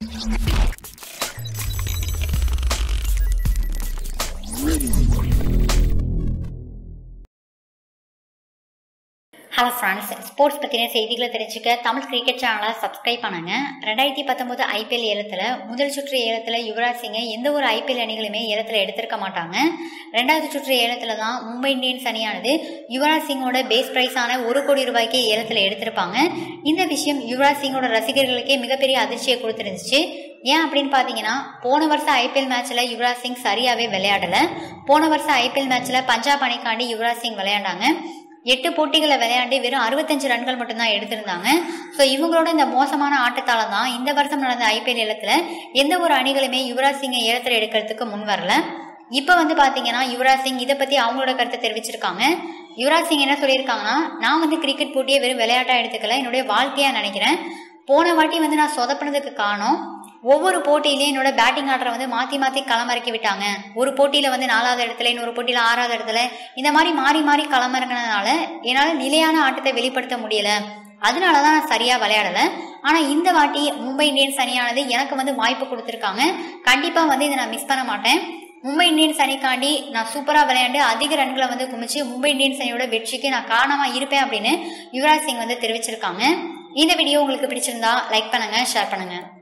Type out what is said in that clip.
hello friends sports பற்றின செய்திகளை தெரிஞ்சுக்க தமிழ் கிரிக்கெட் சேனலை சப்ஸ்கிரைப் பண்ணுங்க ரெண்டாயிரத்தி பத்தொன்பது ஐபிஎல் ஏலத்தில் முதல் சுற்று ஏலத்தில் யுவராஜ் சிங்கை எந்த ஒரு ஐபிஎல் அணிகளுமே ஏலத்தில் எடுத்திருக்க மாட்டாங்க ரெண்டாவது சுற்று ஏலத்தில் தான் மும்பை இந்தியன்ஸ் அணியானது யுவராஜ் சிங்கோட பேஸ் ப்ரைஸான ஒரு கோடி ரூபாய்க்கு ஏலத்தில் எடுத்திருப்பாங்க இந்த விஷயம் யுவராஜ் சிங்கோட ரசிகர்களுக்கே மிகப்பெரிய அதிர்ச்சியை கொடுத்துருந்துச்சு ஏன் அப்படின்னு பார்த்தீங்கன்னா போன வருஷம் ஐபிஎல் மேட்ச்சில் யுவராஜ் சிங் சரியாகவே விளையாடலை போன வருஷம் ஐபிஎல் மேட்ச்சில் பஞ்சாப் அணிக்காண்டி யுவராஜ் சிங் விளையாண்டாங்க எட்டு போட்டிகளை விளையாடி வெறும் அறுபத்தஞ்சு ரன்கள் மட்டும்தான் எடுத்திருந்தாங்க ஸோ இவங்களோட இந்த மோசமான ஆட்டத்தால தான் இந்த வருஷம் நடந்த ஐபிஎல் ஏலத்தில் எந்த ஒரு அணிகளுமே யுவராஜ் சிங்கை ஏலத்தில் எடுக்கிறதுக்கு முன் வரல இப்போ வந்து பார்த்தீங்கன்னா யுவராஜ் சிங் இதை பற்றி அவங்களோட கருத்தை தெரிவிச்சிருக்காங்க யுவராஜ் சிங் என்ன சொல்லியிருக்காங்கன்னா நான் வந்து கிரிக்கெட் போட்டியை வெறும் விளையாட்டாக எடுத்துக்கல என்னுடைய வாழ்க்கையாக நினைக்கிறேன் போன வாட்டி வந்து நான் சொதப்பினதுக்கு காரணம் ஒவ்வொரு போட்டியிலையும் என்னோட பேட்டிங் ஆர்டரை வந்து மாற்றி மாற்றி களமிறக்கி விட்டாங்க ஒரு போட்டியில் வந்து நாலாவது இடத்துல இன்னொரு போட்டியில் ஆறாவது இடத்துல இந்த மாதிரி மாறி மாறி களமிறங்கினதுனால என்னால் நிலையான ஆட்டத்தை வெளிப்படுத்த முடியல அதனால தான் நான் சரியாக விளையாடலை ஆனால் இந்த வாட்டி மும்பை இந்தியன்ஸ் அணியானது எனக்கு வந்து வாய்ப்பு கொடுத்துருக்காங்க கண்டிப்பாக வந்து இதை நான் மிஸ் பண்ண மாட்டேன் மும்பை இந்தியன்ஸ் அணிக்காண்டி நான் சூப்பராக விளையாண்டு அதிக ரன்களை வந்து குமிச்சு மும்பை இந்தியன்ஸ் அணியோட வெற்றிக்கு நான் காரணமாக இருப்பேன் அப்படின்னு யுவராஜ் சிங் வந்து தெரிவிச்சிருக்காங்க இந்த வீடியோ உங்களுக்கு பிடிச்சிருந்தா லைக் பண்ணுங்க ஷேர் பண்ணுங்க